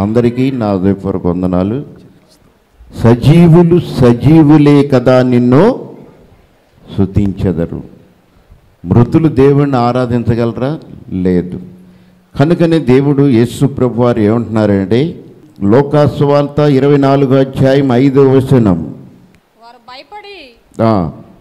అందరికీ నా హృదయపూర్వక వందనాలు సజీవులు సజీవులే కదా నిన్ను శుతించెదరు మృతులు దేవుణ్ణి ఆరాధించగలరా లేదు కనుకనే దేవుడు యేసు ప్రభు వారు ఏమంటున్నారంటే లోకాస్వార్త ఇరవై నాలుగో అధ్యాయం ఐదో వచనం వారు భయపడి ఆ,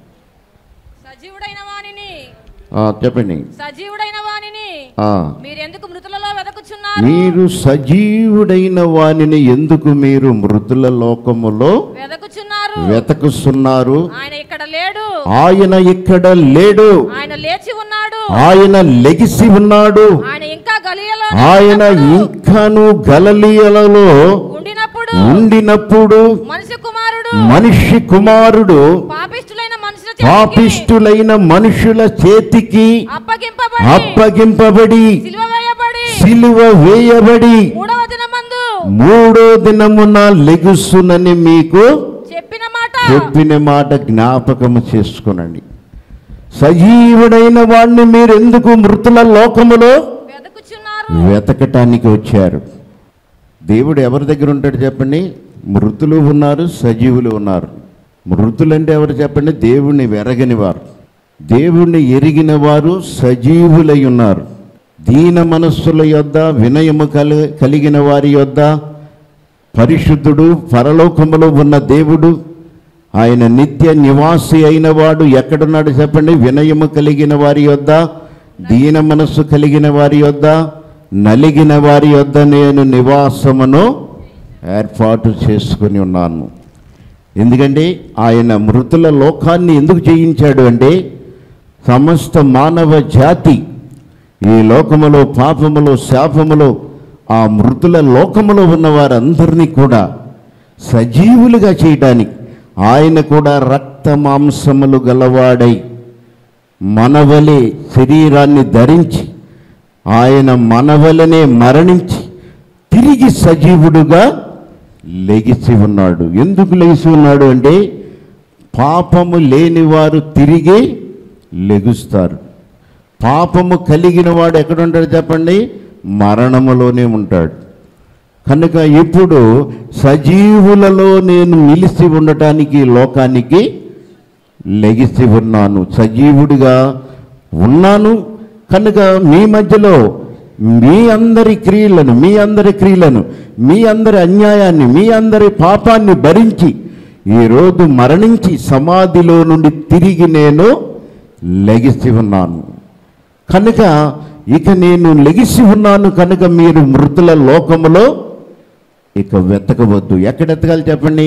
సజీవుడైన వానిని ఆ, చెప్పండి సజీవుడైన వానిని ఆ, మీరెందుకు మృతులలో వెదకుచున్నారు మీరు సజీవుడైన వానిని ఎందుకు మీరు మృతుల లోకములో వెదకుచున్నారు వెతకుస్తున్నారు ఆయన ఇక్కడ లేడు ఆయన ఇక్కడ లేడు ఆయన లేచి ఉన్నాడు ఆయన లెగిసి ఉన్నాడు ఆయన ఇంకా గలియలో ఆయన ఇంకాను గలలీలలో ఉండినప్పుడు ఉండినప్పుడు మనిషి కుమారుడు మనిషి కుమారుడు పాపిష్టులైన మనుషుల చేతికి పాపిష్టులైన మనుషుల చేతికి అప్పగింపబడి అప్పగింపబడి సిలువ వేయబడి సిలువ వేయబడి మూడవ దినమందు మూడో దినమున లెగుసునని మీకు చెప్పిన మాట చెప్పిన మాట జ్ఞాపకము చేసుకునండి సజీవుడైన వాణ్ణి మీరు ఎందుకు మృతుల లోకములో వెదకుచున్నారు వెతకటానికి వచ్చారు దేవుడు ఎవరి దగ్గర ఉంటాడు చెప్పండి మృతులు ఉన్నారు సజీవులు ఉన్నారు మృతులంటే ఎవరు చెప్పండి దేవుణ్ణి వెరగని వారు దేవుణ్ణి ఎరిగిన వారు సజీవులై ఉన్నారు దీన మనస్సుల యొద్ద వినయము కలి కలిగిన వారి యొద్ద పరిశుద్ధుడు పరలోకములో ఉన్న దేవుడు ఆయన నిత్య నివాసి అయిన వాడు ఎక్కడున్నాడు చెప్పండి వినయము కలిగిన వారి యొద్ద దీన మనస్సు కలిగిన వారి యొద్ద నలిగిన వారి యొద్ద నేను నివాసమును ఏర్పాటు చేసుకుని ఉన్నాను ఎందుకంటే ఆయన మృతుల లోకాన్ని ఎందుకు జయించాడు అంటే సమస్త మానవ జాతి ఈ లోకములో పాపములో శాపములో ఆ మృతుల లోకములో ఉన్న వారందరినీ కూడా సజీవులుగా చేయడానికి ఆయన కూడా రక్త మాంసములు గలవాడై మనవలే శరీరాన్ని ధరించి ఆయన మనవలనే మరణించి తిరిగి సజీవుడుగా లెగిసి ఉన్నాడు ఎందుకు లెగిసి ఉన్నాడు అంటే పాపము లేనివారు తిరిగి లెగుస్తారు పాపము కలిగిన వాడు ఎక్కడ ఉంటాడు చెప్పండి మరణములోనే ఉంటాడు కనుక ఇప్పుడు సజీవులలో నేను నిలిచి ఉండటానికి ఈ లోకానికి లెగిసి ఉన్నాను సజీవుడిగా ఉన్నాను కనుక మీ మధ్యలో మీ అందరి క్రియలను మీ అందరి క్రియలను మీ అందరి అన్యాయాన్ని మీ అందరి పాపాన్ని భరించి ఈరోజు మరణించి సమాధిలో నుండి తిరిగి నేను లెగిసి ఉన్నాను కనుక ఇక నేను లెగిసి ఉన్నాను కనుక మీరు మృతుల లోకములో ఇక వెతకవద్దు ఎక్కడ ఎతకాలి చెప్పండి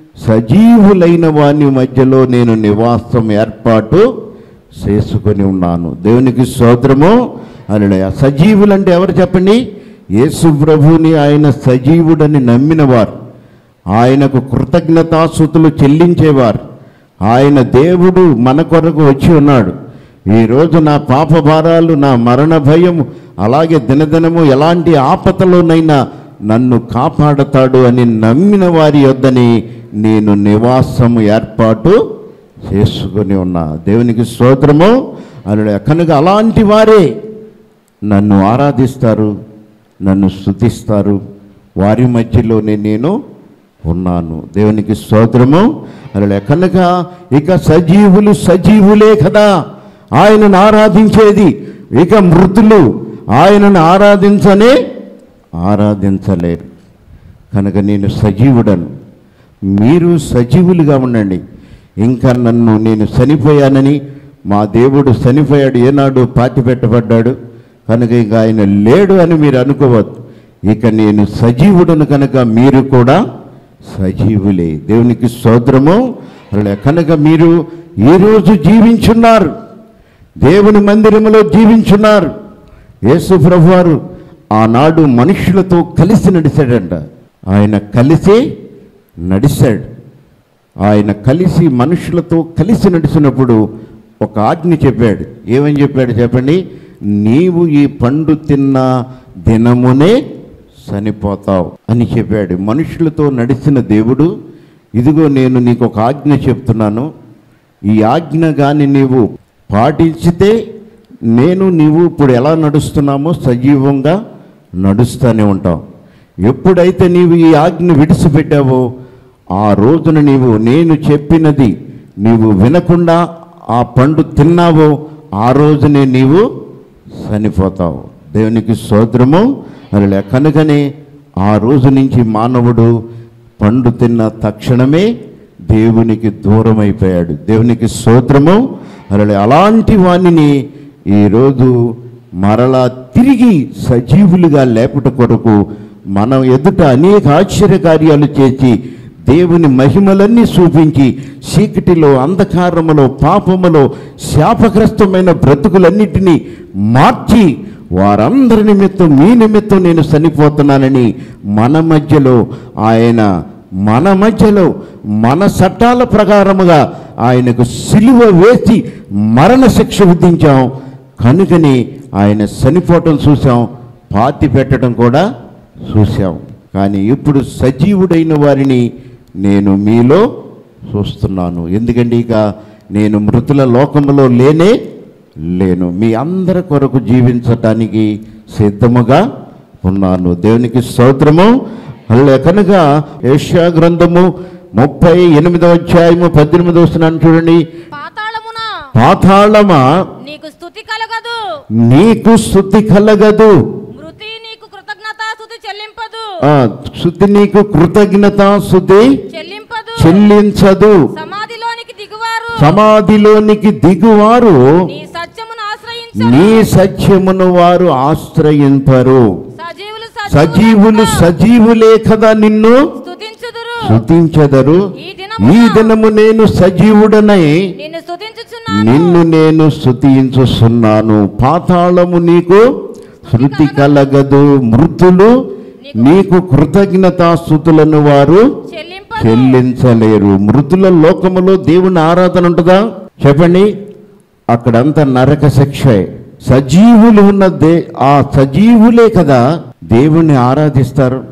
సజీవులైన వాని మధ్యలో నేను నివాసం ఏర్పాటు చేసుకొని ఉన్నాను దేవునికి స్తోత్రము అలా సజీవులంటే ఎవరు చెప్పండి యేసు ప్రభుని ఆయన సజీవుడని నమ్మినవారు ఆయనకు కృతజ్ఞతాసుతులు చెల్లించేవారు ఆయన దేవుడు మన కొరకు వచ్చి ఉన్నాడు ఈరోజు నా పాప భారాలు నా మరణ భయం అలాగే దినదినము ఎలాంటి ఆపదలోనైనా నన్ను కాపాడతాడు అని నమ్మిన వారి యొద్దని నేను నివాసము ఏర్పాటు చేసుకొని ఉన్నా దేవునికి స్తోత్రము అలా కనుక అలాంటి వారే నన్ను ఆరాధిస్తారు నన్ను స్తుతిస్తారు వారి మధ్యలోనే నేను ఉన్నాను దేవునికి స్తోత్రము అలా కనుక ఇక సజీవులు సజీవులే కదా ఆయనను ఆరాధించేది ఇక మృతులు ఆయనను ఆరాధించనే ఆరాధించలేరు కనుక నేను సజీవుడను మీరు సజీవులుగా ఉండండి ఇంకా నన్ను నేను చనిపోయానని మా దేవుడు చనిపోయాడు ఏనాడు పాతి పెట్టబడ్డాడు కనుక ఇక ఆయన లేడు అని మీరు అనుకోవద్దు ఇక నేను సజీవుడను కనుక మీరు కూడా సజీవులే దేవునికి స్తోత్రము అలా కనుక మీరు ఈరోజు జీవించున్నారు దేవుని మందిరములో జీవించున్నారు యేసు ప్రభువారు ఆనాడు మనుషులతో కలిసి నడిచాడంట ఆయన కలిసి నడిచాడు ఆయన కలిసి మనుషులతో కలిసి నడిచినప్పుడు ఒక ఆజ్ఞ చెప్పాడు ఏమని చెప్పాడు చెప్పండి నీవు ఈ పండు తిన్న దినమునే చనిపోతావు అని చెప్పాడు మనుషులతో నడిచిన దేవుడు ఇదిగో నేను నీకు ఒక ఆజ్ఞ చెప్తున్నాను ఈ ఆజ్ఞ కానీ నీవు పాటించితే నేను నీవు ఇప్పుడు ఎలా నడుస్తున్నామో సజీవంగా నడుస్తూనే ఉంటాం ఎప్పుడైతే నీవు ఈ ఆజ్ఞ విడిచిపెట్టావో ఆ రోజున నీవు నేను చెప్పినది నీవు వినకుండా ఆ పండు తిన్నావో ఆ రోజునే నీవు చనిపోతావు దేవునికి స్తోత్రము అలా కనుకనే ఆ రోజు నుంచి మానవుడు పండు తిన్న తక్షణమే దేవునికి దూరం అయిపోయాడు దేవునికి స్తోత్రము అలా అలాంటి వాణిని ఈరోజు మరలా తిరిగి సజీవులుగా లేపట కొరకు మనం ఎదుట అనేక ఆశ్చర్యకార్యాలు చేసి దేవుని మహిమలన్నీ చూపించి చీకటిలో అంధకారములో పాపములో శాపగ్రస్తమైన బ్రతుకులన్నిటినీ మార్చి వారందరి నిమిత్తం మీ నిమిత్తం నేను చనిపోతున్నానని మన మధ్యలో ఆయన మన మధ్యలో మన చట్టాల ప్రకారముగా ఆయనకు సిలువ వేసి మరణ శిక్ష విధించాం కనుకని ఆయన చనిపోవటం చూసాం పాతి పెట్టడం కూడా చూసాం కానీ ఇప్పుడు సజీవుడైన వారిని నేను మీలో చూస్తున్నాను ఎందుకంటే ఇక నేను మృతుల లోకములో లేనే లేను మీ అందరి కొరకు జీవించటానికి సిద్ధముగా ఉన్నాను దేవునికి స్తోత్రము అలా కనుక ఏషియా గ్రంథము ముప్పై ఎనిమిదవ అధ్యాయము పద్దెనిమిదవ వస్తున్నాను చూడండి పాతాళమున పాతాళమా నీకు స్థుతి కలగదు నీకు శుద్ధి కలగదు మృతి నీకు కృతజ్ఞత స్థుతి చెల్లింపదు ఆ, శుద్ధి నీకు కృతజ్ఞత శుద్ధి చెల్లింపదు చెల్లించదు సమాధిలోనికి దిగువారు సమాధిలోనికి దిగువారు నీ సత్యమును ఆశ్రయించరు నీ సత్యమును వారు ఆశ్రయింపరు సజీవులు సజీవులు సజీవులే కదా నిన్ను స్థుతించుదురు స్తుతించెదరు ఈ ఈ దినమున దినము నేను సజీవుడనై నిన్ను స్థుతించుచున్నాను నిన్ను నేను స్తుతించుచున్నాను పాతాళము నీకు శృతి కలగదు మృతులు నీకు కృతజ్ఞతాస్థుతులను వారు చెల్లింపదు చెల్లించలేరు మృతుల లోకములో దేవుని ఆరాధన ఉంటుందా చెప్పండి అక్కడంతా నరక శిక్షే సజీవులు ఉన్న దే ఆ సజీవులే కదా దేవుణ్ణి ఆరాధిస్తారు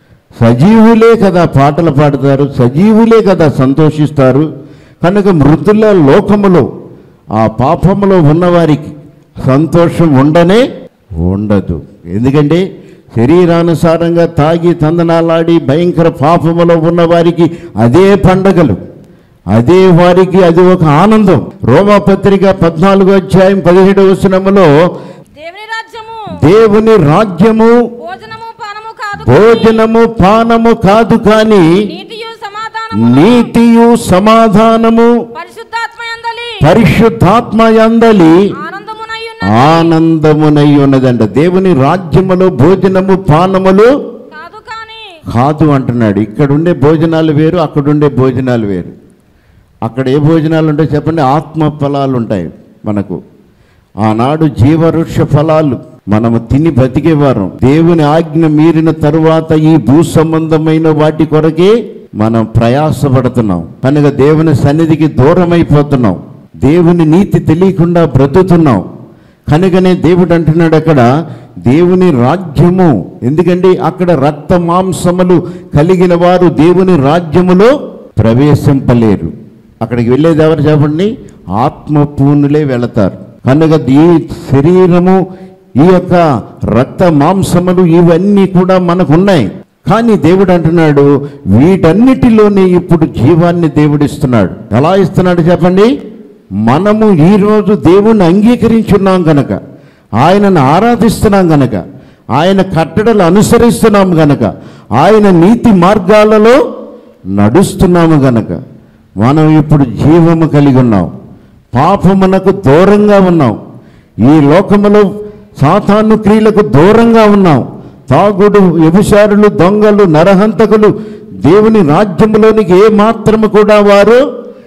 సజీవులే కదా పాటలు పాడతారు సజీవులే కదా సంతోషిస్తారు కనుక మృతుల లోకములో ఆ పాపములో ఉన్నవారికి సంతోషం ఉండనే ఉండదు ఎందుకంటే శరీరానుసారంగా తాగి తందనాలాడి భయంకర పాపములో ఉన్న వారికి అదే పండగలు అదే వారికి అది ఒక ఆనందం రోమాపత్రిక పద్నాలుగో అధ్యాయం పదిహేడవ వచనములో దేవుని రాజ్యము దేవుని రాజ్యము భోజనము పానము కాదు భోజనము పానము కాదు కానీ నీతియు సమాధానము నీతియు సమాధానము పరిశుద్ధాత్మ యందలి పరిశుద్ధాత్మయందలి ఆనందమునై ఆనందమునై ఉన్నదంట దేవుని రాజ్యములో భోజనము పానములు కాదు కాని కాదు అంటున్నాడు ఇక్కడ ఉండే భోజనాలు వేరు అక్కడ ఉండే భోజనాలు వేరు అక్కడ ఏ భోజనాలు ఉంటాయి చెప్పండి ఆత్మ ఫలాలు ఉంటాయి మనకు ఆనాడు జీవవృక్ష ఫలాలు మనము తిని బతికేవారు దేవుని ఆజ్ఞ మీరిన తరువాత ఈ భూ సంబంధమైన వాటి కొరకే మనం ప్రయాసపడుతున్నాం కనుక దేవుని సన్నిధికి దూరం అయిపోతున్నాం దేవుని నీతి తెలియకుండా బ్రతుకుతున్నాం కనుకనే దేవుడు అంటున్నాడు అక్కడ దేవుని రాజ్యము ఎందుకంటే అక్కడ రక్త మాంసములు కలిగిన వారు దేవుని రాజ్యములో ప్రవేశింపలేరు అక్కడికి వెళ్ళేది ఎవరు చెప్పండి ఆత్మ పూనులే వెళతారు కనుక ఈ శరీరము ఈ యొక్క రక్త మాంసములు ఇవన్నీ కూడా మనకు ఉన్నాయి కానీ దేవుడు అంటున్నాడు వీటన్నిటిలోనే ఇప్పుడు జీవాన్ని దేవుడిస్తున్నాడు ఎలా ఇస్తున్నాడు చెప్పండి మనము ఈరోజు దేవుణ్ణి అంగీకరించున్నాం గనక ఆయనను ఆరాధిస్తున్నాం గనక ఆయన కట్టడలు అనుసరిస్తున్నాం గనక ఆయన నీతి మార్గాలలో నడుస్తున్నాము గనక మనం ఇప్పుడు జీవము కలిగి ఉన్నాం పాపమునకు దూరంగా ఉన్నాం ఈ లోకములో సాతాను క్రియలకు దూరంగా ఉన్నాం తాగుడు వ్యభిచారులు దొంగలు నరహంతకులు దేవుని రాజ్యములోనికి ఏ మాత్రము కూడా వారు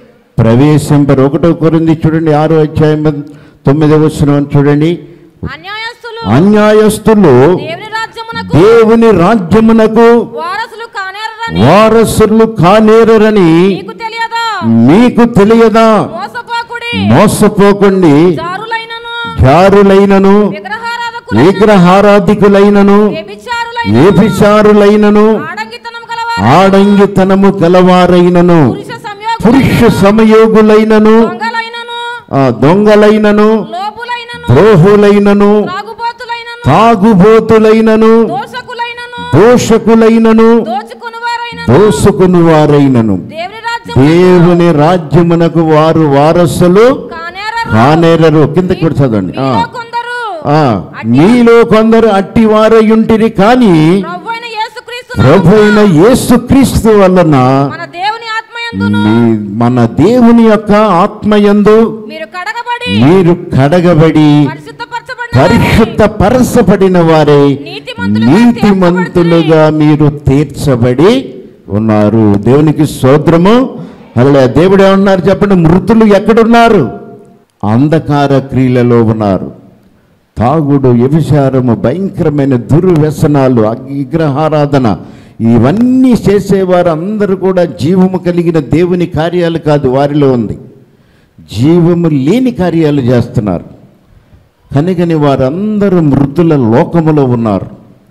ప్రవేశింపరు ఒకటో కొరింది చూడండి ఆరో అధ్యాయం తొమ్మిదవ వచనం చూడండి అన్యాయస్తులు అన్యాయస్తులు దేవుని రాజ్యమునకు దేవుని రాజ్యమునకు వారసులు కానేరని వారసులు కానేరని నీకు తెలియదా మీకు తెలియదా మోసపోకుడి మోసపోకండి జారులైనను జారులైనను విగ్రహారాధకులైనను విగ్రహారాధికులైనను వ్యభిచారులైన ఏభిచారులైనను ఆడంగితనం గలవారు ఆడంగితనము కలవారైనను పురుష సంయోగులైన పురుష సమయోగులైనను దొంగలైనను ఆ దొంగలైనను లోపులైనను ద్రోహులైనను తాగుబోతులైనను తాగుబోతులైనను దోషకులైనను దోషకులైనను దోచుకునివారైనను దోసుకుని వారైనను దేవుని రాజ్యం దేవుని రాజ్యమునకు వారు వారసులు కానేరరు కానేరరు కిందకి కూడా చదవండి ఆ, మీలో కొందరు ఆ, మీలో కొందరు అట్టి వారయుంటిరి కానీ ప్రభు అయిన యేసుక్రీస్తు ప్రభు అయిన యేసుక్రీస్తు వలన మన దేవుని ఆత్మయందును మీ- మన దేవుని యొక్క ఆత్మయందు మీరు కడగబడి మీరు కడగబడి పరిశుద్ధపరచబడిన పరిశుద్ధ పరసపడిన వారే నీతిమంతులుగా నీతిమంతులుగా మీరు తీర్చబడి ఉన్నారు దేవునికి స్తోత్రము అలా దేవుడు ఏమన్నారు చెప్పండి మృతులు ఎక్కడున్నారు అంధకార క్రియలలో ఉన్నారు తాగుడు వ్యభిచారము భయంకరమైన దుర్వ్యసనాలు విగ్రహారాధన ఇవన్నీ చేసేవారు అందరూ కూడా జీవము కలిగిన దేవుని కార్యాలు కాదు వారిలో ఉంది జీవము లేని కార్యాలు చేస్తున్నారు కనుకని వారందరూ మృతుల లోకములో ఉన్నారు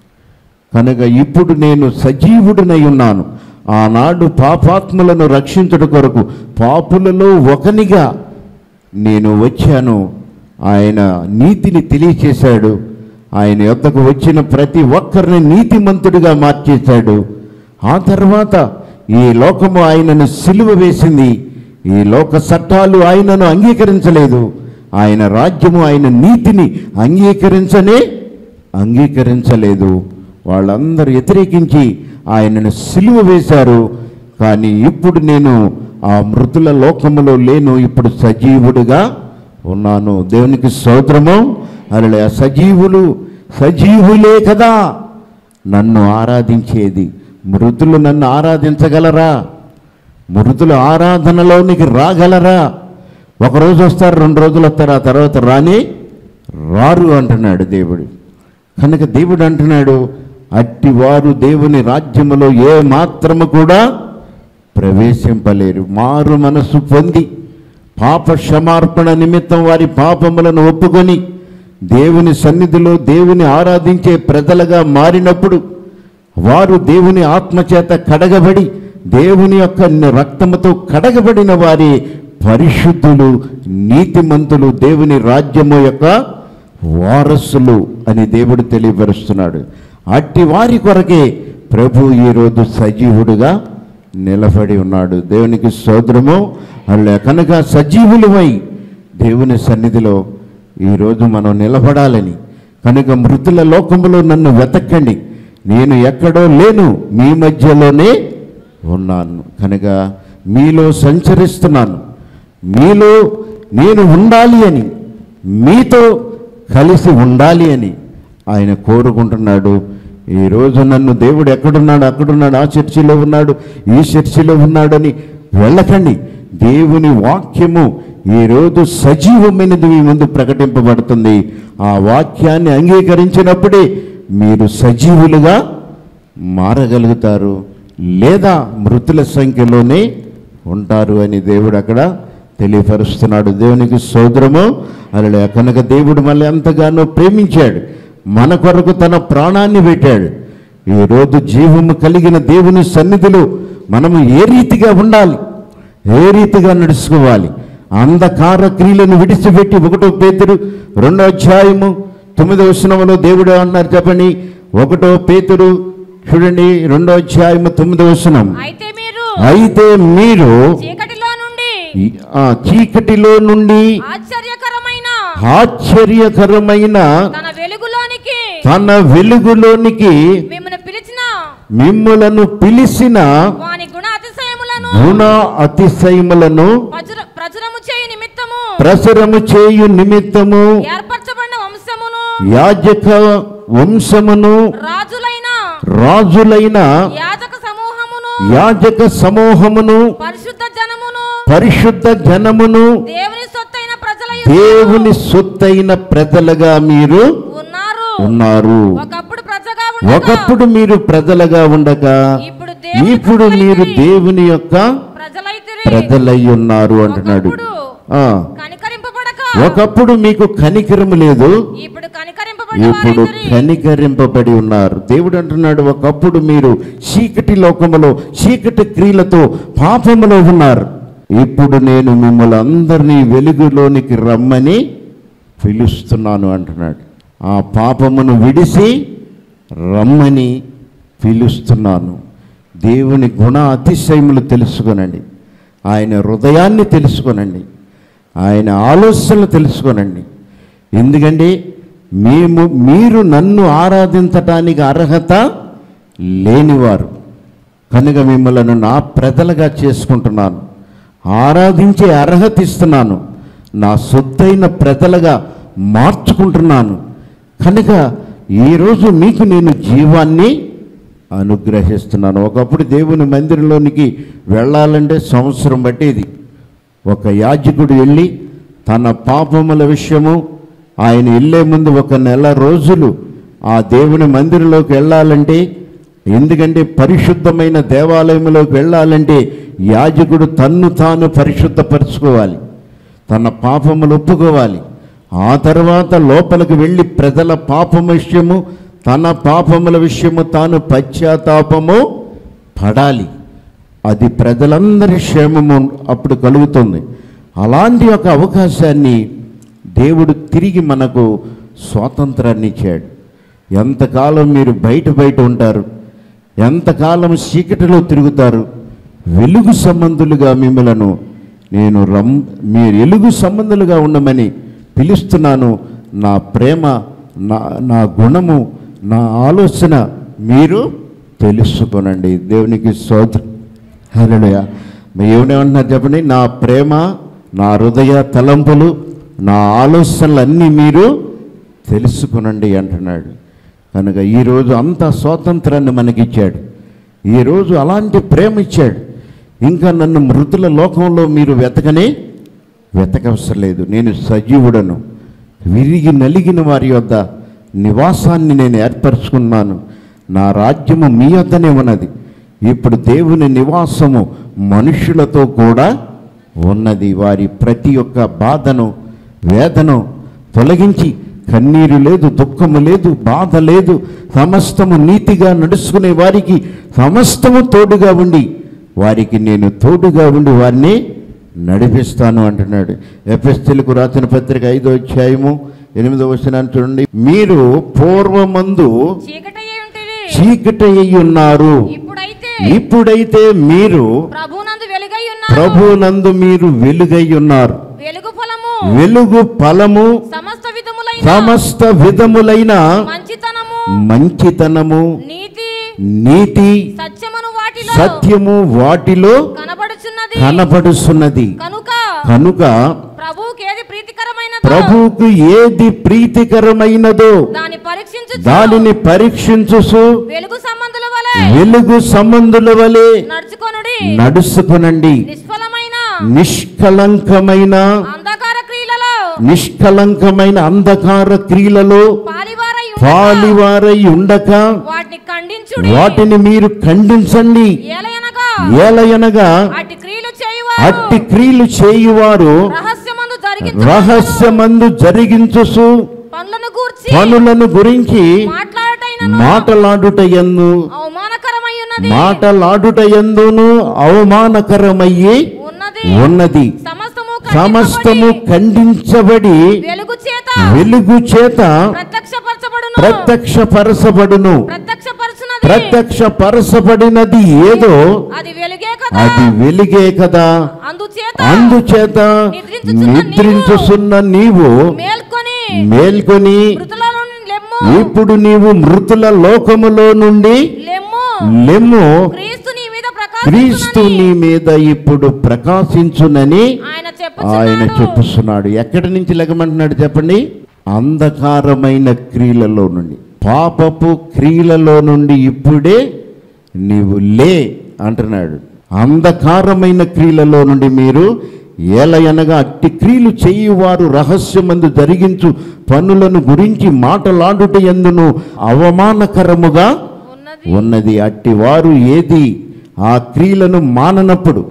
కనుక ఇప్పుడు నేను సజీవుడినై ఉన్నాను ఆనాడు పాపాత్ములను రక్షించుట కొరకు పాపులలో ఒకనిగా నేను వచ్చాను ఆయన నీతిని తెలియచేశాడు ఆయన యొద్దకు వచ్చిన ప్రతి ఒక్కరిని నీతిమంతుడిగా మార్చేశాడు ఆ తర్వాత ఈ లోకము ఆయనను సిలువ వేసింది ఈ లోక చట్టాలు ఆయనను అంగీకరించలేదు ఆయన రాజ్యము ఆయన నీతిని అంగీకరించనే అంగీకరించలేదు వాళ్ళందరూ వ్యతిరేకించి ఆయనను సిలువ వేశారు కానీ ఇప్పుడు నేను ఆ మృతుల లోకములో లేను ఇప్పుడు సజీవుడుగా ఉన్నాను దేవునికి స్తోత్రము అలా సజీవులు సజీవులే కదా నన్ను ఆరాధించేది మృతులు నన్ను ఆరాధించగలరా మృతుల ఆరాధనలోనికి రాగలరా ఒకరోజు వస్తారు రెండు రోజులు వస్తారు ఆ తర్వాత రాని రారు అంటున్నాడు దేవుడు కనుక దేవుడు అంటున్నాడు అట్టివారు దేవుని రాజ్యములో ఏ మాత్రము కూడా ప్రవేశింపలేరు మారు మనసు పొంది పాప క్షమార్పణ నిమిత్తం వారి పాపములను ఒప్పుకొని దేవుని సన్నిధిలో దేవుని ఆరాధించే ప్రజలుగా మారినప్పుడు వారు దేవుని ఆత్మచేత కడగబడి దేవుని యొక్క రక్తముతో కడగబడిన వారి పరిశుద్ధులు నీతిమంతులు దేవుని రాజ్యము యొక్క వారసులు అని దేవుడు తెలియపరుస్తున్నాడు అట్టి వారి కొరకే ప్రభు ఈరోజు సజీవుడుగా నిలబడి ఉన్నాడు దేవునికి సోదరము అలా కనుక సజీవులమై దేవుని సన్నిధిలో ఈరోజు మనం నిలబడాలని కనుక మృతుల లోకములో నన్ను వెతకండి నేను ఎక్కడో లేను మీ మధ్యలోనే ఉన్నాను కనుక మీలో సంచరిస్తున్నాను మీలో నేను ఉండాలి అని మీతో కలిసి ఉండాలి అని ఆయన కోరుకుంటున్నాడు ఈరోజు నన్ను దేవుడు ఎక్కడున్నాడు అక్కడున్నాడు ఆ చర్చిలో ఉన్నాడు ఈ చర్చిలో ఉన్నాడని వెళ్ళకండి దేవుని వాక్యము ఈరోజు సజీవమైనది మీ ముందు ప్రకటింపబడుతుంది ఆ వాక్యాన్ని అంగీకరించినప్పుడే మీరు సజీవులుగా మారగలుగుతారు లేదా మృతుల సంఖ్యలోనే ఉంటారు అని దేవుడు అక్కడ తెలియపరుస్తున్నాడు దేవునికి సోదరము అలా కనుక దేవుడు మళ్ళీ ఎంతగానో ప్రేమించాడు మన కొరకు తన ప్రాణాన్ని పెట్టాడు ఈరోజు జీవము కలిగిన దేవుని సన్నిధిలో మనము ఏ రీతిగా ఉండాలి ఏ రీతిగా నడుచుకోవాలి అంధకార క్రియలను విడిచిపెట్టి ఒకటో పేతురు రెండో అధ్యాయము తొమ్మిదో వచనములో దేవుడు అన్నారు చెప్పండి ఒకటో పేతురు చూడండి రెండో అధ్యాయము తొమ్మిదో వచనం అయితే మీరు అయితే మీరు చీకటిలో నుండి ఈ- ఆ చీకటిలో నుండి ఆశ్చర్యకరమైన ఆశ్చర్యకరమైన తన వెలుగులోనికి తన వెలుగులోనికి మిమ్మల్ని పిలిచిన మిమ్ములను పిలిచిన వాని గుణ అతిశయములను గుణ అతిశయములను ప్రచుర ప్రచురము చేయు నిమిత్తము ప్రసరము చేయు నిమిత్తము ఏర్పరచబడిన వంశమును యాజక వంశమును రాజులైన రాజులైన యాజక సమూహమును యాజక సమూహమును పరిశుద్ధ జనమును పరిశుద్ధ జనమును దేవుని సొత్తైన ప్రజల దేవుని సొత్తైన ప్రజలుగా మీరు ఉన్నారు ఉన్నారు ఒకప్పుడు ప్రజగా ఉండగా ఒకప్పుడు మీరు ప్రజలుగా ఉండగా ఇప్పుడు దేవుని ఇప్పుడు మీరు ప్రజలైతిరి. దేవుని యొక్క ప్రజలైతిరి ప్రజలై ఉన్నారు అంటున్నాడు ఒకప్పుడు ఆ కనికరింపబడక ఒకప్పుడు మీకు కనికరము లేదు ఇప్పుడు కనికరింపబడి ఇప్పుడు వారైతిరి. కనికరింపబడి ఉన్నారు దేవుడు అంటున్నాడు ఒకప్పుడు మీరు చీకటి లోకములో చీకటి క్రియలతో పాపములో ఉన్నారు ఇప్పుడు నేను మిమ్మల్ని అందరినీ వెలుగులోనికి రమ్మని పిలుస్తున్నాను అంటున్నాడు ఆ పాపమును విడిసి రమ్మని పిలుస్తున్నాను దేవుని గుణ అతిశయములు తెలుసుకొనండి ఆయన హృదయాన్ని తెలుసుకొనండి ఆయన ఆలోచనలు తెలుసుకొనండి ఎందుకంటే మేము మీరు నన్ను ఆరాధించటానికి అర్హత లేనివారు కనుక మిమ్మల్ని నా ప్రజలుగా చేసుకుంటున్నాను ఆరాధించే అర్హత ఇస్తున్నాను నా సొత్తైన ప్రజలుగా మార్చుకుంటున్నాను కనుక ఈరోజు మీకు నేను జీవాన్ని అనుగ్రహిస్తున్నాను ఒకప్పుడు దేవుని మందిరంలోనికి వెళ్ళాలంటే సంవత్సరం పట్టేది ఒక యాజకుడు వెళ్ళి తన పాపముల విషయము ఆయన వెళ్ళే ముందు ఒక నెల రోజులు ఆ దేవుని మందిరంలోకి వెళ్ళాలంటే ఎందుకంటే పరిశుద్ధమైన దేవాలయంలోకి వెళ్ళాలంటే యాజకుడు తన్ను తాను పరిశుద్ధపరచుకోవాలి తన పాపములు ఒప్పుకోవాలి ఆ తర్వాత లోపలికి వెళ్ళి ప్రజల పాపం విషయము తన పాపముల విషయము తాను పశ్చాత్తాపము పడాలి అది ప్రజలందరి క్షేమము అప్పుడు కలుగుతుంది అలాంటి ఒక అవకాశాన్ని దేవుడు తిరిగి మనకు స్వాతంత్రాన్ని ఇచ్చాడు ఎంతకాలం మీరు బయట బయట ఉంటారు ఎంతకాలం చీకటిలో తిరుగుతారు వెలుగు సంబంధులుగా మిమ్మలను నేను రమ్ మీరు ఎలుగు సంబంధులుగా ఉండమని పిలుస్తున్నాను నా ప్రేమ నా నా గుణము నా ఆలోచన మీరు తెలుసుకొనండి దేవునికి స్తోత్రం హల్లెలూయ మీరు ఏమేమంటున్నారు చెప్పండి నా ప్రేమ నా హృదయ తలంపులు నా ఆలోచనలు అన్నీ మీరు తెలుసుకునండి అంటున్నాడు కనుక ఈరోజు అంత స్వాతంత్రాన్ని మనకిచ్చాడు ఈరోజు అలాంటి ప్రేమ ఇచ్చాడు ఇంకా నన్ను మృతుల లోకంలో మీరు వెతకనే వెతకవసరం లేదు నేను సజీవుడను విరిగి నలిగిన వారి యొద్ద నివాసాన్ని నేను ఏర్పరచుకున్నాను నా రాజ్యము మీ వద్దనే ఉన్నది ఇప్పుడు దేవుని నివాసము మనుషులతో కూడా ఉన్నది వారి ప్రతి ఒక్క బాధను వేదను తొలగించి కన్నీరు లేదు దుఃఖము లేదు బాధ లేదు సమస్తము నీతిగా నడుచుకునే వారికి సమస్తము తోడుగా ఉండి వారికి నేను తోడుగా ఉండి వారిని నడిపిస్తాను అంటున్నాడు ఎఫ్ఎస్టీలకు రాసిన పత్రిక ఐదో అధ్యాయము ఎనిమిదో వచనాన్ని చూడండి మీరు పూర్వమందు చీకటయ్యే ఉంటుంది చీకటి అయి ఉన్నారు ఇప్పుడైతే ఇప్పుడైతే మీరు ప్రభునందు వెలుగై ఉన్నారు ప్రభునందు మీరు వెలుగై ఉన్నారు వెలుగు ఫలము వెలుగు ఫలము సమస్త విధములైన సమస్త విధములైన మంచితనము మంచితనము నీతి నీతి సత్యమును వాటిలో సత్యము వాటిలో కనబడుచున్నది కనపడుస్తున్నది కనుక కనుక ప్రభువుకి ఏది ప్రీతికరమైనదో ప్రభువుకు ఏది ప్రీతికరమైనదో దాన్ని పరీక్షించు దానిని పరీక్షించుసు వెలుగు సంబంధుల వలె వెలుగు సంబంధుల వలె నడుచుకొనుడి నడుచుకునండి నిష్ఫలమైన నిష్కలంకమైన అంధకార క్రియలలో నిష్కలంకమైన అంధకార క్రియలలో పాలివారై ఉండక పాలివారై ఉండక వాటిని ఖండించుడి వాటిని మీరు ఖండించండి ఏలయనగా ఏలయనగా అట్టి క్రియలు చేయువారు అట్టి క్రియలు చేయువారు రహస్యమందు జరిగి రహస్యమందు జరిగించుసు పనులను గూర్చి పనులను గురించి మాట్లాడటైన మాటలాడుట ఎందు అవమానకరమై ఉన్నది మాటలాడుట ఎందును అవమానకరమయ్యి ఉన్నది ఉన్నది సమస్తము సమస్తము ఖండింపబడి ఖండించబడి వెలుగు చేత వెలుగు చేత ప్రత్యక్షపరచబడును ప్రత్యక్షపరచబడును ప్రత్యక్షపరచునది ప్రత్యక్షపరచబడినది ఏదో అది వెలుగే కదా అది వెలుగే కదా అందుచేత అందుచేత నిద్రించుచున్న నీవు మేల్కొని మేల్కొని మృతుల నుండి లెమ్ము ఇప్పుడు నీవు మృతుల లోకములో నుండి లెమ్ము లెమ్ము క్రీస్తు నీ మీద క్రీస్తు ప్రకాశించునని నీ మీద ఇప్పుడు ప్రకాశించునని ఆయన ఆయన చెప్పుచున్నాడు చెప్పుస్తున్నాడు ఎక్కడి నుంచి లెగమంటున్నాడు చెప్పండి అంధకారమైన క్రియలలో నుండి పాపపు క్రియలలో నుండి ఇప్పుడే నీవు లే అంటున్నాడు అంధకారమైన క్రియలలో నుండి మీరు ఏలయనగా అట్టి క్రియలు చేయువారు రహస్యమందు జరిగించు పనులను గురించి మాటలాడుట ఎందును అవమానకరముగా ఉన్నది ఉన్నది అట్టి వారు ఏది ఆ క్రియలను మాననప్పుడు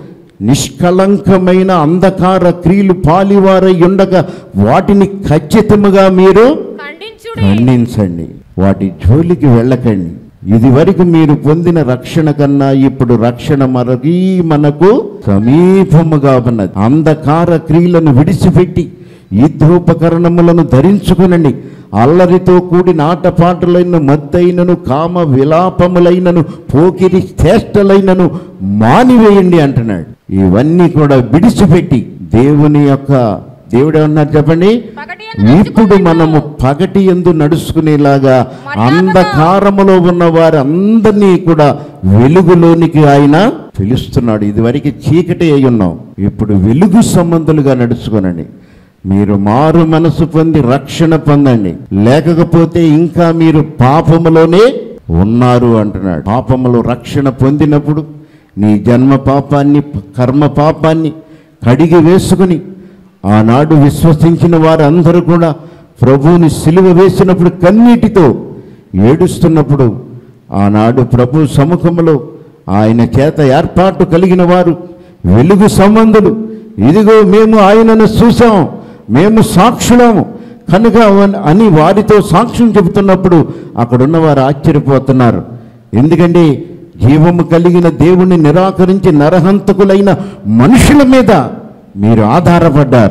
నిష్కలంకమైన అంధకార క్రియలు పాలివారై ఉండగా వాటిని ఖచ్చితముగా మీరు ఖండించుడి ఖండించండి వాటి జోలికి వెళ్ళకండి ఇది వరకు మీరు పొందిన రక్షణ కన్నా ఇప్పుడు రక్షణ మరొకీ మనకు సమీపముగా ఉన్నది అంధకార క్రియలను విడిచిపెట్టి యుద్ధోపకరణములను ధరించుకునండి అల్లరితో కూడిన ఆటపాటలైన మద్దైనను కామ విలాపములైనను పోకిరి చేష్టలైనను మానివేయండి అంటున్నాడు ఇవన్నీ కూడా విడిచిపెట్టి దేవుని యొక్క దేవుడు ఏమన్నారు చెప్పండి పగటి యందు ఇప్పుడు మనము పగటి ఎందు నడుచుకునేలాగా అంధకారములో ఉన్న వారి అందరినీ కూడా వెలుగులోనికి ఆయన పిలుస్తున్నాడు ఇదివరకు చీకటి అయి ఉన్నాం ఇప్పుడు వెలుగు సంబంధులుగా నడుచుకోనండి మీరు మారు మనసు పొంది రక్షణ పొందండి లేకపోతే ఇంకా మీరు పాపములోనే ఉన్నారు అంటున్నాడు పాపములో రక్షణ పొందినప్పుడు నీ జన్మ పాపాన్ని కర్మ పాపాన్ని కడిగి వేసుకుని ఆనాడు విశ్వసించిన వారందరూ కూడా ప్రభువుని సిలువ వేసినప్పుడు కన్నీటితో ఏడుస్తున్నప్పుడు ఆనాడు ప్రభు సముఖములో ఆయన చేత ఏర్పాటు కలిగిన వారు వెలుగు సంబంధులు ఇదిగో మేము ఆయనను చూసాం మేము సాక్షులము కనుక అవన్- అని వారితో సాక్ష్యం చెబుతున్నప్పుడు అక్కడున్న వారు ఆశ్చర్యపోతున్నారు ఎందుకంటే జీవము కలిగిన దేవుణ్ణి నిరాకరించి నరహంతకులైన మనుషుల మీద మీరు ఆధారపడ్డారు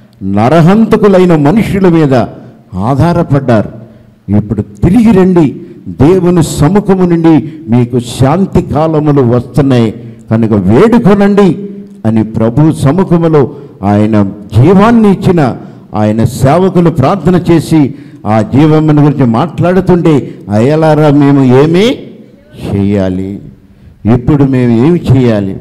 నరహంతకులైన మనుషుల మీద ఆధారపడ్డారు ఇప్పుడు తిరిగి రండి దేవుని సముఖము నుండి మీకు శాంతి కాలములు వస్తున్నాయి కనుక వేడుకొనండి అని ప్రభు సముఖములో ఆయన జీవాన్ని ఇచ్చిన ఆయన సేవకులు ప్రార్థన చేసి ఆ జీవముని గురించి మాట్లాడుతుంటే అయ్యలారా మేము ఏమీ చేయాలి ఇప్పుడు మేము ఏమి చేయాలి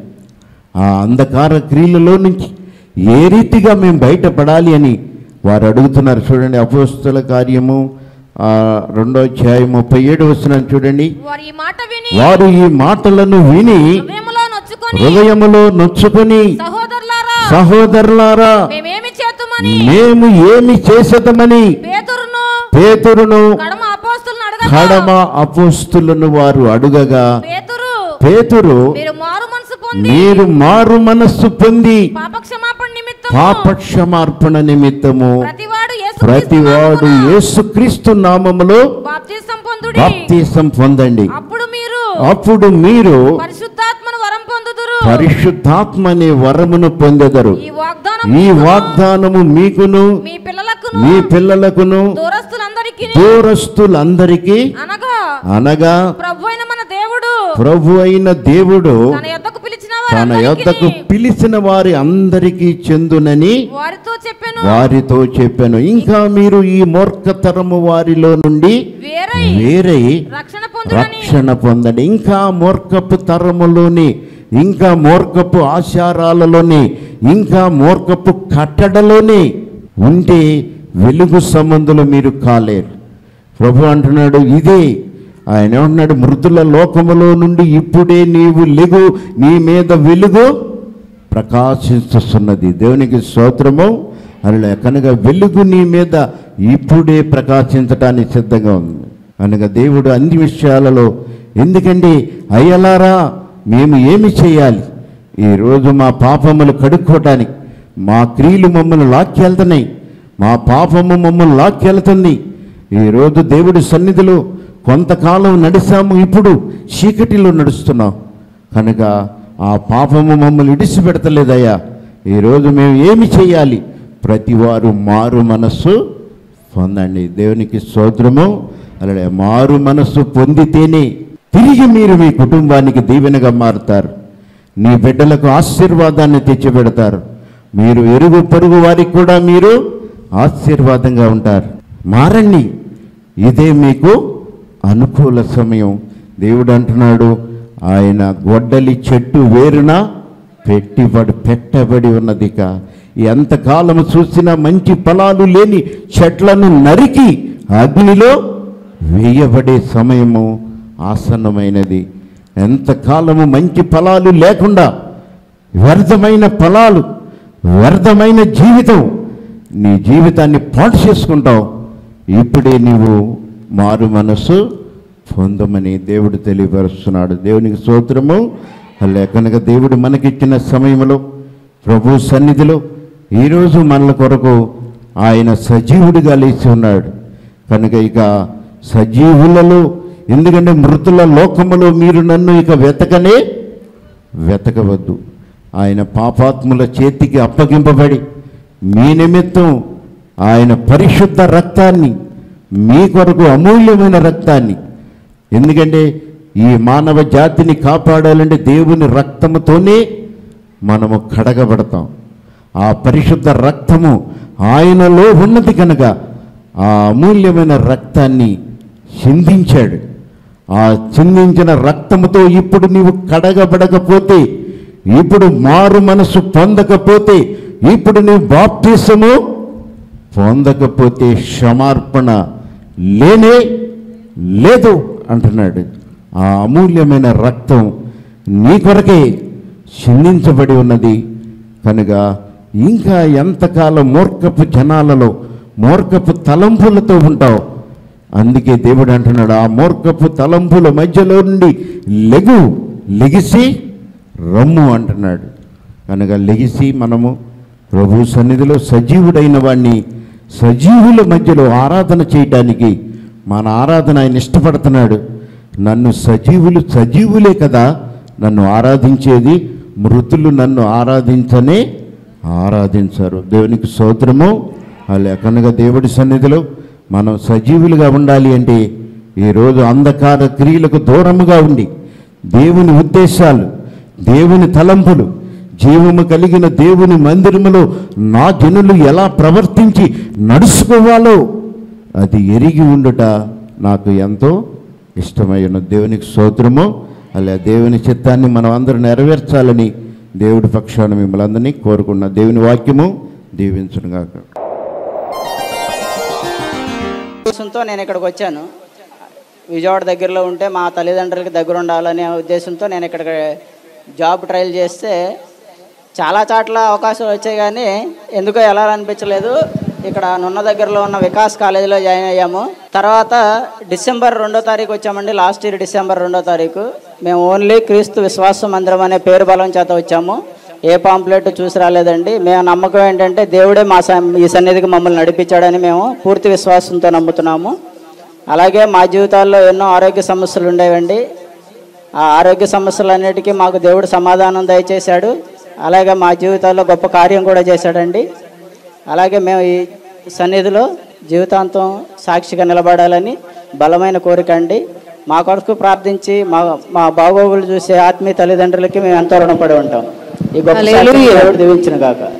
ఆ అంధకార క్రియలలో నుంచి ఏ రీతిగా మేము బయటపడాలి అని వారు అడుగుతున్నారు చూడండి అపోస్తుల కార్యము ఆ, రెండో అధ్యాయం ముప్పై ఏడు వస్తున్నాను చూడండి వారు ఈ మాట విని వారు ఈ మాటలను విని హృదయములో నొచ్చుకొని హృదయములో నొచ్చుకొని సహోదరులారా సహోదరులారా మేమేమి చేతుమని మేము ఏమి చేసేదమని పేతురును పేతురును కడమ అపోస్తులను అడగగా కడమ అపోస్తులను వారు అడుగగా పేతురు పేతురు మీరు మారు మనసు పొంది మీరు మారు మనస్సు పొంది పాప క్షమాపణ నిమిత్తం పాప క్షమార్పణ నిమిత్తము ప్రతివాడు ప్రతివాడు యేసుక్రీస్తు నామములో బాప్తిసం పొందుడి బాప్తీసం పొందండి అప్పుడు మీరు అప్పుడు మీరు పరిశుద్ధాత్మను వరం పొందుదురు పరిశుద్ధాత్మ అనే వరమును పొందెదరు ఈ వాగ్దానం ఈ వాగ్దానము మీకును మీ పిల్లలకును మీ పిల్లలకును దూరస్తులందరికీ దూరస్తులందరికీ అనగా అనగా ప్రభు అయిన మన దేవుడు ప్రభు అయిన దేవుడు తన యొద్దకు పిలిచిన తన యొద్దకు వారందరికీ పిలిచిన వారి అందరికీ చెందునని వారితో చెప్పాను వారితో చెప్పాను ఇంకా మీరు ఈ మూర్ఖతరము వారిలో నుండి వేరై వేరై రక్షణ పొందుడని రక్షణ పొందండి ఇంకా మూర్ఖపు తరములోని ఇంకా మూర్ఖపు ఆచారాలలోని ఇంకా మూర్ఖపు కట్టడలోని ఉంటే వెలుగు సంబంధులు మీరు కాలేరు ప్రభు అంటున్నాడు ఇదే ఆయన ఏమంటున్నాడు మృతుల లోకములో నుండి ఇప్పుడే నీవు లెగు నీ మీద వెలుగు ప్రకాశిస్తున్నది దేవునికి స్తోత్రము అలా కనుక వెలుగు నీ మీద ఇప్పుడే ప్రకాశించటానికి సిద్ధంగా ఉంది కనుక దేవుడు అన్ని విషయాలలో ఎందుకంటే అయ్యలారా మేము ఏమి చేయాలి ఈరోజు మా పాపములు కడుక్కోవటానికి మా క్రియలు మమ్మల్ని లాక్కెళ్తున్నాయి మా పాపము మమ్మల్ని లాక్కెళ్తుంది ఈరోజు దేవుడి సన్నిధిలో కొంతకాలం నడిచాము ఇప్పుడు చీకటిలో నడుస్తున్నాం కనుక ఆ పాపము మమ్మల్ని ఇడిచిపెడతలేదయ్యా ఈరోజు మేము ఏమి చేయాలి ప్రతివారు మారు మనస్సు పొందండి దేవునికి స్తోత్రము అలాగే మారు మనస్సు పొందితేనే తిరిగి మీరు మీ కుటుంబానికి దీవెనగా మారుతారు నీ బిడ్డలకు ఆశీర్వాదాన్ని తెచ్చిపెడతారు మీరు ఎరుగు పొరుగు వారికి కూడా మీరు ఆశీర్వాదంగా ఉంటారు మారండి ఇదే మీకు అనుకూల సమయం దేవుడు అంటున్నాడు ఆయన గొడ్డలి చెట్టు వేరున పెట్టిబడి పెట్టబడి ఉన్నదిక ఎంతకాలము చూసినా మంచి ఫలాలు లేని చెట్లను నరికి అగ్నిలో వేయబడే సమయము ఆసన్నమైనది ఎంతకాలము మంచి ఫలాలు లేకుండా వ్యర్థమైన ఫలాలు వ్యర్థమైన జీవితం నీ జీవితాన్ని పాటు చేసుకుంటావు ఇప్పుడే నీవు మారు మనసు పొందమని దేవుడు తెలియపరుస్తున్నాడు దేవునికి స్తోత్రము అలా కనుక దేవుడు మనకిచ్చిన సమయంలో ప్రభు సన్నిధిలో ఈరోజు మనల కొరకు ఆయన సజీవుడిగా లేచి ఉన్నాడు కనుక ఇక సజీవులలో ఎందుకంటే మృతుల లోకములో మీరు నన్ను ఇక వెతకనే వెతకవద్దు ఆయన పాపాత్ముల చేతికి అప్పగింపబడి మీ నిమిత్తం ఆయన పరిశుద్ధ రక్తాన్ని మీ కొరకు అమూల్యమైన రక్తాన్ని ఎందుకంటే ఈ మానవ జాతిని కాపాడాలంటే దేవుని రక్తముతోనే మనము కడగబడతాం ఆ పరిశుద్ధ రక్తము ఆయనలో ఉన్నది కనుక ఆ అమూల్యమైన రక్తాన్ని చిందించాడు ఆ చిందించిన రక్తముతో ఇప్పుడు నీవు కడగబడకపోతే ఇప్పుడు మారు మనసు పొందకపోతే ఇప్పుడు నీవు బాప్తిసము పొందకపోతే క్షమార్పణ లేనే లేదు అంటున్నాడు ఆ అమూల్యమైన రక్తం నీ కొరకే చిందించబడి ఉన్నది కనుక ఇంకా ఎంతకాలం మూర్ఖపు జనాలలో మూర్ఖపు తలంపులతో ఉంటావు అందుకే దేవుడు అంటున్నాడు ఆ మూర్ఖపు తలంపుల మధ్యలో నుండి లెగు లెగిసి రమ్ము అంటున్నాడు కనుక లెగిసి మనము ప్రభు సన్నిధిలో సజీవుడైన వాడిని సజీవుల మధ్యలో ఆరాధన చేయటానికి మన ఆరాధన ఆయన ఇష్టపడుతున్నాడు నన్ను సజీవులు సజీవులే కదా నన్ను ఆరాధించేది మృతులు నన్ను ఆరాధించనే ఆరాధించారు దేవునికి స్తోత్రము అలా కనుక దేవుడి సన్నిధిలో మనం సజీవులుగా ఉండాలి అంటే ఈరోజు అంధకార క్రియలకు దూరముగా ఉండి దేవుని ఉద్దేశాలు దేవుని తలంపులు జీవము కలిగిన దేవుని మందిరములో నా జనులు ఎలా ప్రవర్తించి నడుచుకోవాలో అది ఎరిగి ఉండుట నాకు ఎంతో ఇష్టమైన దేవునికి స్తోత్రము అలా దేవుని చిత్తాన్ని మనం అందరూ నెరవేర్చాలని దేవుడి పక్షాన మిమ్మల్ని అందరినీ కోరుకున్న దేవుని వాక్యము దీవించునుగాక ఉద్దేశంతో నేను ఇక్కడికి వచ్చాను విజయవాడ దగ్గరలో ఉంటే మా తల్లిదండ్రులకి దగ్గర ఉండాలనే ఉద్దేశంతో నేను ఇక్కడ జాబ్ ట్రయల్ చేస్తే చాలా చాట్ల అవకాశాలు వచ్చాయి కానీ ఎందుకో వెళ్ళాలనిపించలేదు ఇక్కడ నున్న దగ్గరలో ఉన్న వికాస్ కాలేజీలో జాయిన్ అయ్యాము తర్వాత డిసెంబర్ రెండో తారీఖు వచ్చామండి లాస్ట్ ఇయర్ డిసెంబర్ రెండో తారీఖు మేము ఓన్లీ క్రీస్తు విశ్వాస మందిరం అనే పేరు బలం చేత వచ్చాము ఏ పాంప్లెట్ చూసి రాలేదండి మేము నమ్మకం ఏంటంటే దేవుడే మా స- ఈ సన్నిధికి మమ్మల్ని నడిపించాడని మేము పూర్తి విశ్వాసంతో నమ్ముతున్నాము అలాగే మా జీవితాల్లో ఎన్నో ఆరోగ్య సమస్యలు ఉండేవండి ఆ ఆరోగ్య సమస్యలన్నిటికీ మాకు దేవుడు సమాధానం దయచేశాడు అలాగే మా జీవితాల్లో గొప్ప కార్యం కూడా చేశాడండి అలాగే మేము ఈ సన్నిధిలో జీవితాంతం సాక్షిగా నిలబడాలని బలమైన కోరిక అండి మా కొరకు ప్రార్థించి మా మా బాగోగులు చూసే ఆత్మీయ తల్లిదండ్రులకి మేము ఎంతో రుణపడి ఉంటాం ఈ గొప్ప సాక్షిని దేవుడు దీవించిన కాక